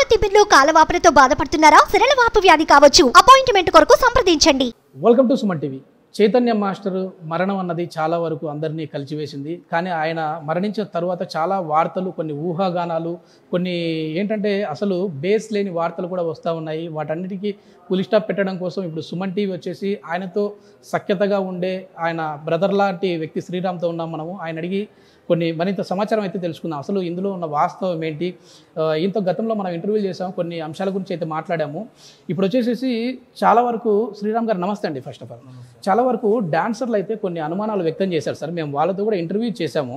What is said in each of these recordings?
తిమ్మిర్లు కాలవాపులతో బాధపడుతున్నారా సిరలవాపు వ్యాధి కావచ్చు అపాయింట్మెంట్ కొరకు సంప్రదించండి welcome to Suman TV Chaitanya master మరణం అన్నది చాలా వరకు అందరినీ కలిచివేసింది కానీ ఆయన మరణించిన తర్వాత చాలా వార్తలు కొన్ని ఊహాగానాలు కొన్ని ఏంటంటే అసలు బేస్ లేని వార్తలు కూడా వస్తూ ఉన్నాయి వాటన్నిటికీ పులి స్టాప్ పెట్టడం కోసం ఇప్పుడు సుమన్ టీవీ వచ్చేసి ఆయనతో సఖ్యతగా ఉండే ఆయన బ్రదర్ లాంటి వ్యక్తి శ్రీరామ్తో ఉన్నాం మనము ఆయన అడిగి కొన్ని మరింత సమాచారం అయితే తెలుసుకుందాం అసలు ఇందులో ఉన్న వాస్తవం ఏంటి ఆ, ఇంత గతంలో మనం ఇంటర్వ్యూ చేసాం కొన్ని అంశాల గురించి అయితే మాట్లాడాము ఇప్పుడు వచ్చేసేసి చాలా వరకు శ్రీరామ్ గారు నమస్తే అండి ఫస్ట్ ఆఫ్ ఆల్ చాలా వరకు డాన్సర్లు అయితే కొన్ని అనుమానాలు వ్యక్తం చేశారు సార్ మేము వాళ్ళతో కూడా ఇంటర్వ్యూ చేశాము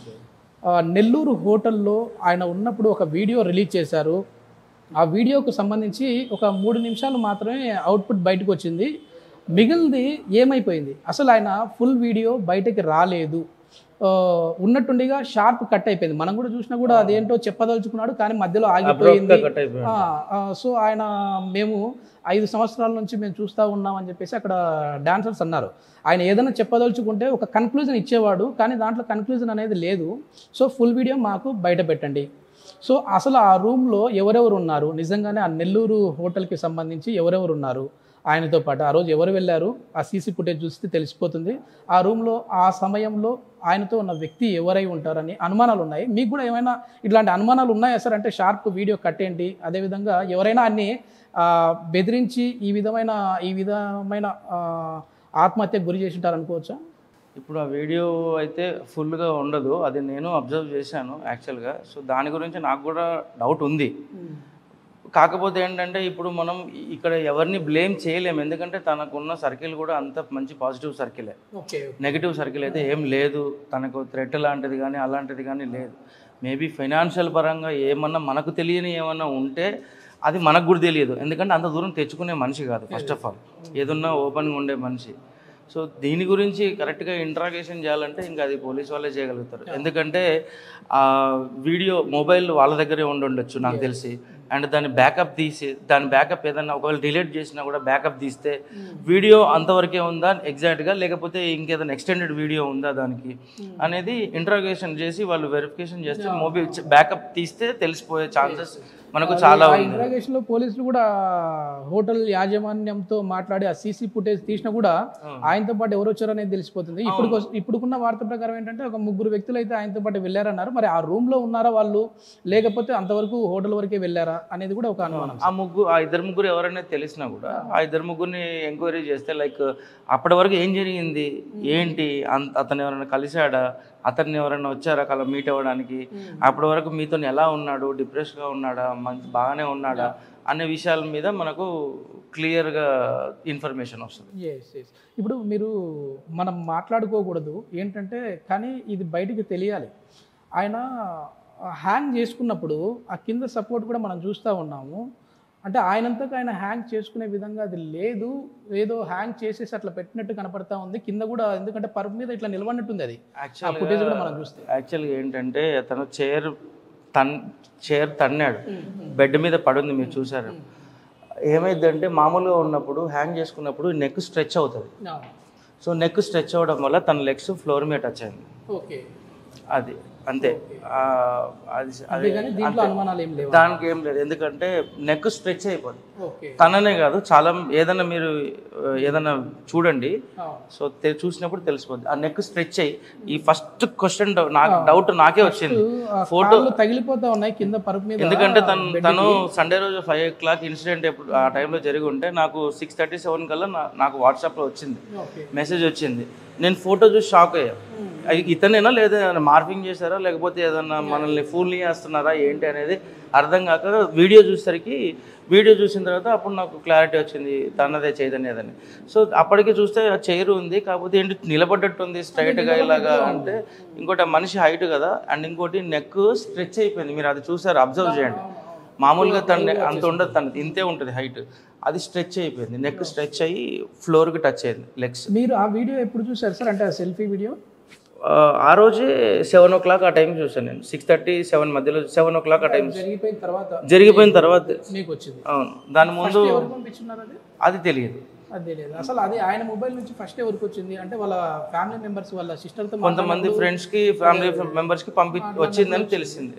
ఆ, నెల్లూరు హోటల్లో ఆయన ఉన్నప్పుడు ఒక వీడియో రిలీజ్ చేశారు ఆ వీడియోకు సంబంధించి ఒక మూడు నిమిషాలు మాత్రమే అవుట్పుట్ బయటకు వచ్చింది మిగిలింది ఏమైపోయింది అసలు ఆయన ఫుల్ వీడియో బయటకి రాలేదు ఆ, ఉన్నట్టుండిగా షార్ప్ కట్ అయిపోయింది మనం కూడా చూసినా కూడా అదేంటో చెప్పదలుచుకున్నాడు కానీ మధ్యలో ఆగిపోయింది కట్ అయిపోయింది ఆ, ఆ, సో ఆయన మేము ఐదు సంవత్సరాల నుంచి మేము చూస్తూ ఉన్నాం అని చెప్పేసి అక్కడ డాన్సర్స్ అన్నారు ఆయన ఏదైనా చెప్పదలుచుకుంటే ఒక కన్క్లూజన్ ఇచ్చేవాడు కానీ దాంట్లో కన్క్లూజన్ అనేది లేదు సో ఫుల్ వీడియో మాకు బయట పెట్టండి సో అసలు ఆ రూమ్లో ఎవరెవరు ఉన్నారు నిజంగానే ఆ నెల్లూరు హోటల్కి సంబంధించి ఎవరెవరు ఉన్నారు ఆయనతో పాటు ఆ రోజు ఎవరు వెళ్ళారు ఆ సీసీ ఫుటేజ్ చూస్తే తెలిసిపోతుంది ఆ రూమ్లో ఆ సమయంలో ఆయనతో ఉన్న వ్యక్తి ఎవరై ఉంటారని అనుమానాలు ఉన్నాయి మీకు కూడా ఏమైనా ఇట్లాంటి అనుమానాలు ఉన్నాయా సార్ అంటే షార్ప్ వీడియో కట్టేయండి అదేవిధంగా ఎవరైనా అన్ని ఆ, బెదిరించి ఈ విధమైన ఈ విధమైన ఆ, ఆత్మహత్యకు గురి చేసి ఉంటారు అనుకోవచ్చా ఇప్పుడు ఆ వీడియో అయితే ఫుల్గా ఉండదు అది నేను అబ్జర్వ్ చేశాను యాక్చువల్గా సో దాని గురించి నాకు కూడా డౌట్ ఉంది కాకపోతే ఏంటంటే ఇప్పుడు మనం ఇక్కడ ఎవరిని బ్లేమ్ చేయలేము ఎందుకంటే తనకున్న సర్కిల్ కూడా అంత మంచి పాజిటివ్ సర్కిలే ఓకే నెగిటివ్ సర్కిల్ అయితే ఏం లేదు తనకు థ్రెట్ లాంటిది కానీ అలాంటిది కానీ లేదు మేబీ ఫైనాన్షియల్ పరంగా ఏమన్నా మనకు తెలియని ఏమన్నా ఉంటే అది మనకు కూడా తెలియదు ఎందుకంటే అంత దూరం తెచ్చుకునే మనిషి కాదు ఫస్ట్ ఆఫ్ ఆల్ ఏదున్నా ఓపెన్గా ఉండే మనిషి సో దీని గురించి కరెక్ట్గా ఇంట్రాగేషన్ చేయాలంటే ఇంకా అది పోలీస్ వాళ్ళే చేయగలుగుతారు ఎందుకంటే ఆ వీడియో మొబైల్ వాళ్ళ దగ్గరే ఉండి ఉండొచ్చు నాకు తెలిసి అండ్ దాన్ని బ్యాకప్ తీసి దాని బ్యాకప్ ఏదన్నా ఒకవేళ డిలీట్ చేసినా కూడా బ్యాకప్ తీస్తే వీడియో అంతవరకే ఉందా ఎగ్జాక్ట్గా లేకపోతే ఇంకేదైనా ఎక్స్టెండెడ్ వీడియో ఉందా దానికి అనేది ఇంట్రాగేషన్ చేసి వాళ్ళు వెరిఫికేషన్ చేస్తే మొబైల్ బ్యాకప్ తీస్తే తెలిసిపోయే ఛాన్సెస్ మనకు చాలా ఆ ఉంది ఇంట్రాగేషన్ లో పోలీసులు కూడా హోటల్ యాజమాన్యంతో మాట్లాడి ఆ సీసీ ఫుటేజ్ తీసినా కూడా ఆయనతో పాటు ఎవరు వచ్చారు అనేది తెలిసిపోతుంది ఇప్పుడు ఇప్పుడుకున్న వార్త ప్రకారం ఏంటంటే ఒక ముగ్గురు వ్యక్తులు అయితే ఆయనతో పాటు వెళ్ళారన్నారు మరి ఆ రూమ్ లో ఉన్నారా వాళ్ళు లేకపోతే అంతవరకు హోటల్ వరకే వెళ్ళారా అనేది కూడా ఒక అనుమానం ఆ ముగ్గురు ఆ ఇద్దరు ముగ్గురు ఎవరైనా తెలిసినా కూడా ఆ ఇద్దరు ముగ్గురిని ఎంక్వైరీ చేస్తే లైక్ అప్పటి వరకు ఏం జరిగింది ఏంటి అన్- అతను ఎవరైనా కలిశాడా అతన్ని ఎవరైనా వచ్చారా కల మీట్ అవ్వడానికి అప్పటి వరకు మీతో ఎలా ఉన్నాడు డిప్రెషన్గా ఉన్నాడా మంచి బాగానే ఉన్నాడా అనే విషయాల మీద మనకు క్లియర్గా ఇన్ఫర్మేషన్ వస్తుంది ఎస్ ఎస్ ఇప్పుడు మీరు మనం మాట్లాడుకోకూడదు ఏంటంటే కానీ ఇది బయటికి తెలియాలి ఆయన హ్యాంగ్ చేసుకున్నప్పుడు ఆ కింద సపోర్ట్ కూడా మనం చూస్తూ ఉన్నాము అంటే ఆయనంతకు ఆయన హ్యాంగ్ చేసుకునే విధంగా అది లేదు ఏదో హ్యాంగ్ చేసేసి అట్లా పెట్టినట్టు కనపడతా ఉంది కింద కూడా ఎందుకంటే పరుపు మీద ఇట్లా నిలబడినట్టుంది అది ఆ ఫుటేజ్ కూడా మనం చూస్తే యాక్చువల్గా ఏంటంటే అతను చైర్ తన్ చైర్ తన్నాడు బెడ్ మీద పడుంది మీరు చూసారు ఏమైందంటే మామూలుగా ఉన్నప్పుడు హ్యాంగ్ చేసుకున్నప్పుడు నెక్ స్ట్రెచ్ అవుతుంది సో నెక్ స్ట్రెచ్ అవ్వడం వల్ల తన లెగ్స్ ఫ్లోర్ మీద టచ్ అయింది ఓకే అది అంతే ఆ, అది అది అంతేగాని దీంట్లో అనుమానాలు ఏం లేవు దానికి ఏం లేదు ఎందుకంటే నెక్ స్ట్రెచ్ అయిపోతుంది ఓకే తననే కాదు చాలా ఏదైనా మీరు ఆ, ఏదైనా చూడండి సో తె- చూసినప్పుడు తెలిసిపోద్ది ఆ నెక్ స్ట్రెచ్ అయ్యి ఈ ఫస్ట్ క్వశ్చన్ నాకు డౌట్ నాకే వచ్చింది ఫోటో తగిలిపోతా ఉన్నాయి కింద పరుపు మీద ఎందుకంటే తను తను సండే రోజు ఫైవ్ ఓ క్లాక్ ఇన్సిడెంట్ ఎప్పుడు ఆ టైంలో జరిగి ఉంటే నాకు సిక్స్ థర్టీ సెవెన్ కల్లా నా- నాకు వాట్సాప్లో వచ్చింది ఓకే మెసేజ్ వచ్చింది నేను ఫోటో చూసి షాక్ అయ్యా అయ్ ఇతనేనా లేదా ఏదైనా మార్పింగ్ చేశారా లేకపోతే ఏదన్నా మనల్ని ఫూల్ని చేస్తున్నారా ఏంటి అనేది అర్థం కాక వీడియో చూసేసరికి వీడియో చూసిన తర్వాత అప్పుడు నాకు క్లారిటీ వచ్చింది తనదే చైతన్యదని సో అప్పటికి చూస్తే ఆ చైర్ ఉంది కాకపోతే ఏంటి నిలబడ్డట్టు ఉంది స్ట్రైట్గా ఇలాగా అంటే ఇంకోటి ఆ మనిషి హైట్ కదా అండ్ ఇంకోటి నెక్ స్ట్రెచ్ అయిపోయింది మీరు అది చూసారు అబ్జర్వ్ చేయండి మామూలుగా తన అంత ఉండదు తన ఇంతే ఉంటుంది హైట్ అది స్ట్రెచ్ అయిపోయింది నెక్ స్ట్రెచ్ అయ్యి ఫ్లోర్కి టచ్ అయింది లెగ్స్ మీరు ఆ వీడియో ఎప్పుడు చూసారు సార్ అంటే ఆ సెల్ఫీ వీడియో ఆ, ఆ రోజే సెవెన్ ఓ క్లాక్ ఆ టైం చూసాను నేను సిక్స్ థర్టీ సెవెన్ మధ్యలో సెవెన్ ఓ క్లాక్ ఆ టైం జరిగిపోయిన తర్వాత జరిగిపోయిన తర్వాత మీకు వచ్చింది అవును దాని ముందు ఎవరు పంపించున్నారు అది అది తెలియదు అదే లేదు అసలు అది ఆయన మొబైల్ నుంచి ఫస్ట్ ఎవరికి వచ్చింది అంటే వాళ్ళ ఫ్యామిలీ మెంబర్స్ వాళ్ళ సిస్టర్తో కొంతమంది ఫ్రెండ్స్ కి ఫ్యామిలీ మెంబర్స్ కి పంపి వచ్చిందని తెలిసింది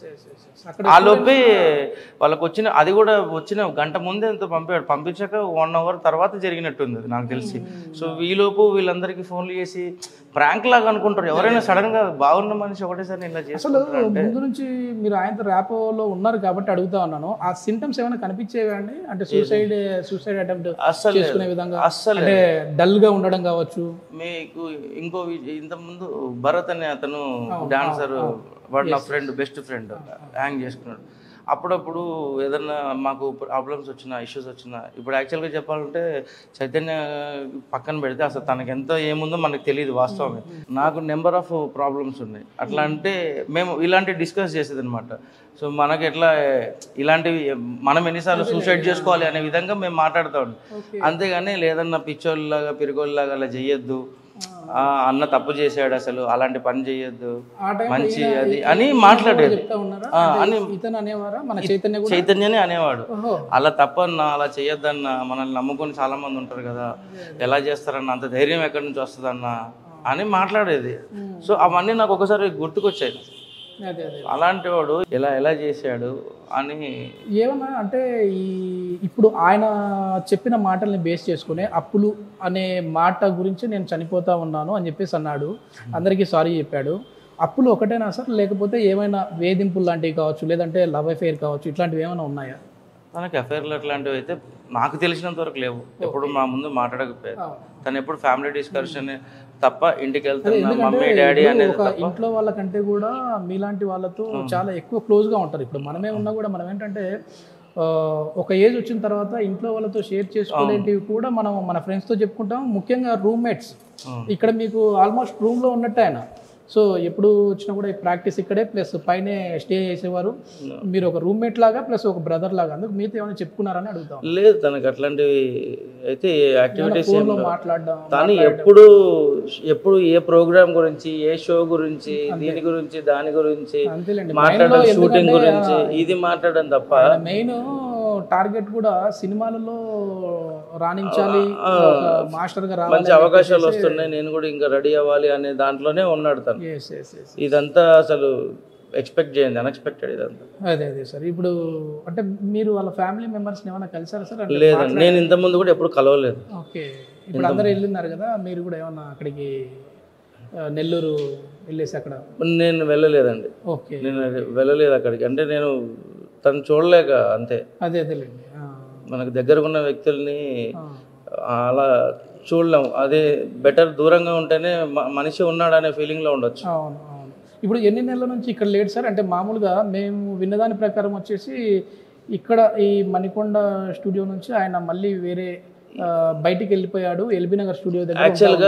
అక్కడ ఆ లోపే వాళ్ళకి వచ్చిన అది కూడా వచ్చిన గంట ముందే ఎంతో పంపాడు పంపించాక వన్ అవర్ తర్వాత జరిగినట్టుంది అది నాకు తెలిసి సో ఈలోపు వీళ్ళందరికీ ఫోన్లు చేసి ప్రాంక్ లాగా అనుకుంటారు ఎవరైనా సడన్ గా బాగున్న మనిషి ఒకటేసారి ఇలా అసలు చేసుకుంటారు అంటే ముందు నుంచి మీరు ఆయనతో ర్యాపోలో ఉన్నారు కాబట్టి అడుగుతా ఉన్నాను ఆ సింటమ్స్ ఏమైనా కనిపించేవి అండి అంటే సూసైడ్ సూసైడ్ అటెంప్ట్ అస్సలు చేసుకునే విధంగా అస్సలు అంటే డల్ గా ఉండడం కావచ్చు మీకు ఇంకో ఇంత ముందు భరత్ అనే అతను డాన్సర్ వాడు నా ఫ్రెండ్ బెస్ట్ ఫ్రెండ్ హ్యాంగ్ చేసుకున్నాడు అప్పుడప్పుడు ఏదన్నా మాకు ప్రాబ్లమ్స్ వచ్చినా ఇష్యూస్ వచ్చినా ఇప్పుడు యాక్చువల్గా చెప్పాలంటే చైతన్య పక్కన పెడితే అసలు తనకి ఎంత ఏముందో మనకు తెలియదు వాస్తవమే నాకు నెంబర్ ఆఫ్ ప్రాబ్లమ్స్ ఉన్నాయి అట్లా అంటే మేము ఇలాంటివి డిస్కస్ చేసేది అనమాట సో మనకి ఎట్లా ఇలాంటివి మనం ఎన్నిసార్లు సూసైడ్ చేసుకోవాలి అనే విధంగా మేము మాట్లాడుతూ ఉంటాం అంతేగాని లేదన్నా పిచ్చోళ్ళలాగా పిరిగోళ్ళలాగా అలా చెయ్యొద్దు ఆ, అన్న తప్పు చేశాడు అసలు అలాంటి పని చెయ్యొద్దు ఆ టైం మంచి అది అని మాట్లాడేది చెప్తా ఉన్నారా ఆ, అంటే అని ఇతను అనేవారా మన చైతన్య కూడా చైతన్యనే అనేవాడు ఓహో అలా తప్పన్నా అలా చేయొద్దన్నా మనల్ని నమ్ముకొని చాలా మంది ఉంటారు కదా ఎలా చేస్తారన్న అంత ధైర్యం ఎక్కడి నుంచి వస్తుందన్నా అని మాట్లాడేది సో అవన్నీ నాకు ఒకసారి గుర్తుకొచ్చాయి అదే అదే అలాంటి వాడు ఎలా ఎలా చేశాడు అని ఏమన్నా అంటే ఈ ఇప్పుడు ఆయన చెప్పిన మాటల్ని బేస్ చేసుకుని అప్పులు అనే మాట గురించి నేను చనిపోతా ఉన్నాను అని చెప్పేసి అన్నాడు అందరికీ సారీ చెప్పాడు అప్పులు ఒకటేనా సార్ లేకపోతే ఏమైనా వేధింపులు లాంటివి కావచ్చు లేదంటే లవ్ అఫేర్ కావచ్చు ఇట్లాంటివి ఏమైనా ఉన్నాయా తనకి అఫైర్లు అట్లాంటివి అయితే నాకు తెలిసినంత వరకు లేవు ఎప్పుడు మా ముందు మాట్లాడకపోయారు అవును. తను ఎప్పుడు ఫ్యామిలీ డిస్కషన్ తప్ప ఇంటికి వెళ్తున్నా ఎందుకంటే మమ్మీ డాడీ ఇప్పుడు అనేది ఒక తప్ప ఇంట్లో వాళ్ళకంటే కూడా మీలాంటి వాళ్ళతో చాలా ఎక్కువ క్లోజ్ గా ఉంటారు ఇప్పుడు మనమే ఉన్నా కూడా మనం ఏంటంటే ఆ, ఒక ఏజ్ వచ్చిన తర్వాత ఇంట్లో వాళ్ళతో షేర్ చేసుకోలేంటివి కూడా మనం మన ఫ్రెండ్స్ తో చెప్పుకుంటాం ముఖ్యంగా రూమ్మేట్స్ అవును. ఇక్కడ మీకు ఆల్మోస్ట్ రూమ్ లో ఉన్నట్టే ఆయన సో ఎప్పుడు వచ్చినా కూడా ఈ ప్రాక్టీస్ ఇక్కడే ప్లస్ పైనే స్టే చేసేవారు మీరు ఒక రూమ్మేట్ లాగా ప్లస్ ఒక బ్రదర్ లాగా అందుకు మీతో ఏమైనా చెప్పుకున్నారని అడుగుతాం లేదు తనకి అట్లాంటివి అయితే యాక్టివిటీస్ ఫోన్ లో మాట్లాడడం తను ఎప్పుడు ఎప్పుడు ఏ ప్రోగ్రామ్ గురించి ఏ షో గురించి దీని గురించి దాని గురించి అంతేలేండి మాట్లాడడం Mind లో షూటింగ్ ఎందుకంటే, గురించి ఇది మాట్లాడడం తప్ప మెయిన్ టార్గెట్ కూడా సినిమాలలో రాణించాలి మాస్టర్ గా రావాలి మంచి అవకాశాలు వస్తున్నాయి నేను కూడా ఇంకా రెడీ అవ్వాలి అనే దాంట్లోనే ఉన్నాడు తను ఎస్ ఎస్ ఎస్ ఇదంతా అసలు ఎక్స్పెక్ట్ చేయండి అన్ఎక్స్పెక్టెడ్ ఇదంతా అదే అదే సార్ ఇప్పుడు అంటే మీరు వాళ్ళ ఫ్యామిలీ మెంబర్స్ ఏమైనా కలిసారా సార్ అంటే లేదండి నేను ఇంత ముందు కూడా ఎప్పుడు కలవలేదు ఓకే ఇప్పుడు అందరూ వెళ్ళున్నారు కదా మీరు కూడా ఏమన్నా అక్కడికి ఆ, నెల్లూరు వెళ్ళేసి అక్కడ నేను వెళ్ళలేదండి ఓకే నేను వెళ్ళలేదు అక్కడికి అంటే నేను తను చూడలేక అంతే అదే అదేలేండి ఆ, మనకు దగ్గర ఉన్న వ్యక్తుల్ని ఆ. అలా చూడలేము అదే బెటర్ దూరంగా ఉంటేనే మ- మనిషి ఉన్నాడు అనే ఫీలింగ్లో ఉండొచ్చు అవును అవును ఇప్పుడు ఎన్ని నెలల నుంచి ఇక్కడ లేడు సార్ అంటే మామూలుగా మేము విన్నదాని ప్రకారం వచ్చేసి ఇక్కడ ఈ మణికొండ స్టూడియో నుంచి ఆయన మళ్ళీ వేరే ఆ, బయటికి వెళ్ళిపోయాడు ఎల్బీ నగర్ స్టూడియో దగ్గర యాక్చువల్గా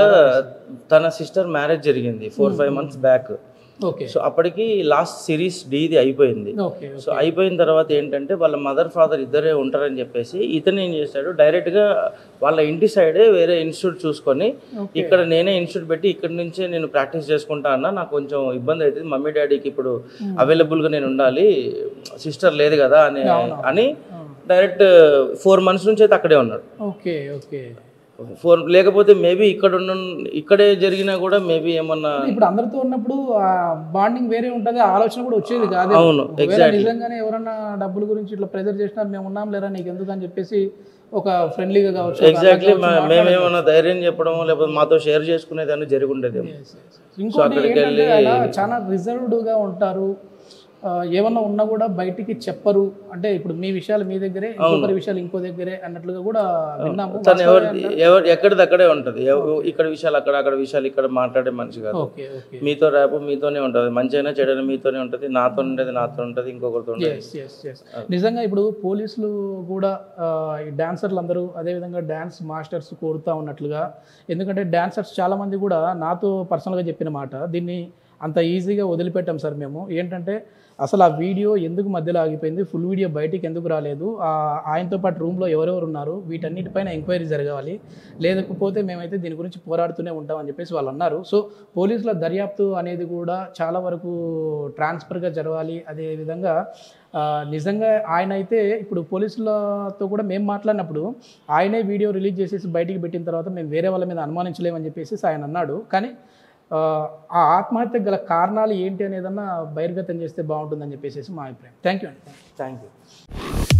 తన సిస్టర్ మ్యారేజ్ జరిగింది four five months back okay so అప్పటికి లాస్ట్ సిరీస్ డీది అయిపోయింది ఓకే సో అయిపోయిన తర్వాత ఏంటంటే వాళ్ళ మదర్ ఫాదర్ ఇద్దరే ఉంటారని చెప్పేసి ఇతను ఏం చేశాడు డైరెక్ట్గా వాళ్ళ ఇంటి సైడే వేరే ఇన్స్టిట్యూట్ చూసుకొని ఇక్కడ నేనే ఇన్స్టిట్యూట్ పెట్టి ఇక్కడ నుంచే నేను ప్రాక్టీస్ చేసుకుంటా అన్న నాకు కొంచెం ఇబ్బంది అవుతుంది మమ్మీ డాడీకి ఇప్పుడు అవైలబుల్గా నేను ఉండాలి సిస్టర్ లేదు కదా అని అని డైరెక్ట్ ఫోర్ మంత్స్ నుంచి అయితే అక్కడే ఉన్నాడు ఓకే ఓకే ఫోర్ లేకపోతే మేబీ ఇక్కడ ఉన్న ఇక్కడే జరిగినా కూడా మేబీ ఏమన్నా ఇప్పుడు అందరితో ఉన్నప్పుడు ఆ బాండింగ్ వేరే ఉంటది ఆ ఆలోచన కూడా వచ్చేది కాదు అవును, ఒకవేళ నిజంగానే ఎవరన్నా డబ్బుల గురించి ఇట్లా ప్రెజర్ చేసినా మేము ఉన్నాం లేరా నీకు ఎందుకు అని చెప్పేసి ఒక ఫ్రెండ్లీగా కావచ్చు ఒక ఎగ్జాక్ట్లీ అలా కావచ్చు, మేమేమన్నా ధైర్యం చెప్పడం లేకపోతే మాతో షేర్ చేసుకునేదాన్ని జరిగి ఉండేది ఇంకోటి ఏంటంటే ఆయన చాలా రిజర్వ్డ్ గా ఉంటారు ఆ, ఏమన్నా ఉన్నా కూడా బయటికి చెప్పరు అంటే ఇప్పుడు మీ విషయాలు మీ దగ్గరే ఇంకొకరి విషయాలు ఇంకో దగ్గరే అన్నట్లుగా కూడా విన్నాము తను ఎవరు ఎవరు ఎక్కడిది అక్కడే ఉంటది ఎవ- ఇక్కడ విషయాలు అక్కడ అక్కడ విషయాలు ఇక్కడ మాట్లాడే మనిషి కాదు ఓకే ఓకే మీతో రేపు మీతోనే ఉంటది మంచిగా చెడైనా మీతోనే ఉంటది నాతో ఉండేది నాతో ఉంటది ఇంకొకరితో ఉండేది ఎస్ ఎస్ ఎస్ నిజంగా ఇప్పుడు పోలీసులు కూడా ఆ, ఈ డాన్సర్లు అందరూ అదేవిధంగా డాన్స్ మాస్టర్స్ కోరుతా ఉన్నట్లుగా ఎందుకంటే డాన్సర్స్ చాలా మంది కూడా నాతో పర్సనల్గా చెప్పిన మాట దీన్ని అంత ఈజీగా వదిలిపెట్టాం సార్ మేము ఏంటంటే అసలు ఆ వీడియో ఎందుకు మధ్యలో ఆగిపోయింది ఫుల్ వీడియో బయటికి ఎందుకు రాలేదు ఆ ఆయనతో పాటు రూమ్లో ఎవరెవరు ఉన్నారు వీటన్నిటిపైన ఎంక్వైరీ జరగాలి లేకపోతే మేమైతే దీని గురించి పోరాడుతూనే ఉంటామని చెప్పేసి వాళ్ళు అన్నారు సో పోలీసుల దర్యాప్తు అనేది కూడా చాలా వరకు ట్రాన్స్ఫర్గా జరగాలి అదేవిధంగా ఆ, నిజంగా ఆయన అయితే ఇప్పుడు పోలీసులతో కూడా మేము మాట్లాడినప్పుడు ఆయనే వీడియో రిలీజ్ చేసేసి బయటికి పెట్టిన తర్వాత మేము వేరే వాళ్ళ మీద అనుమానించలేమని చెప్పేసి ఆయన అన్నాడు కానీ ఆ, ఆ ఆత్మహత్య గల కారణాలు ఏంటి అనేదన్నా బహిర్గతం చేస్తే బాగుంటుందని చెప్పేసి మా అభిప్రాయం థ్యాంక్ యూ అండి థ్యాంక్ యూ